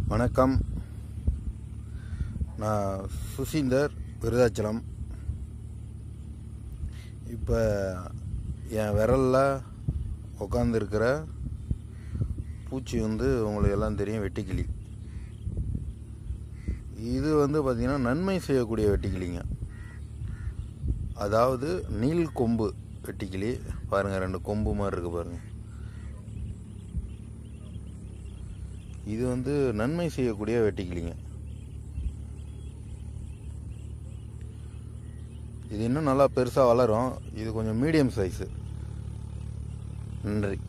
வணக்கம் நான் சுசீந்தர் விருதாச்சலம் இப்போ என் விரலில் உட்காந்துருக்கிற பூச்சி வந்து உங்களுக்கு எல்லாம் தெரியும் வெட்டுக்கிளி இது வந்து பார்த்திங்கன்னா நன்மை செய்யக்கூடிய வெட்டுக்கிளிங்க அதாவது நீல் கொம்பு வெட்டுக்கிளி பாருங்கள் ரெண்டு கொம்பு மாதிரி இருக்குது பாருங்கள் இது வந்து நன்மை செய்யக்கூடிய வெட்டுக்கிளிங்க இது இன்னும் நல்லா பெருசாக வளரும் இது கொஞ்சம் மீடியம் சைஸு நன்றி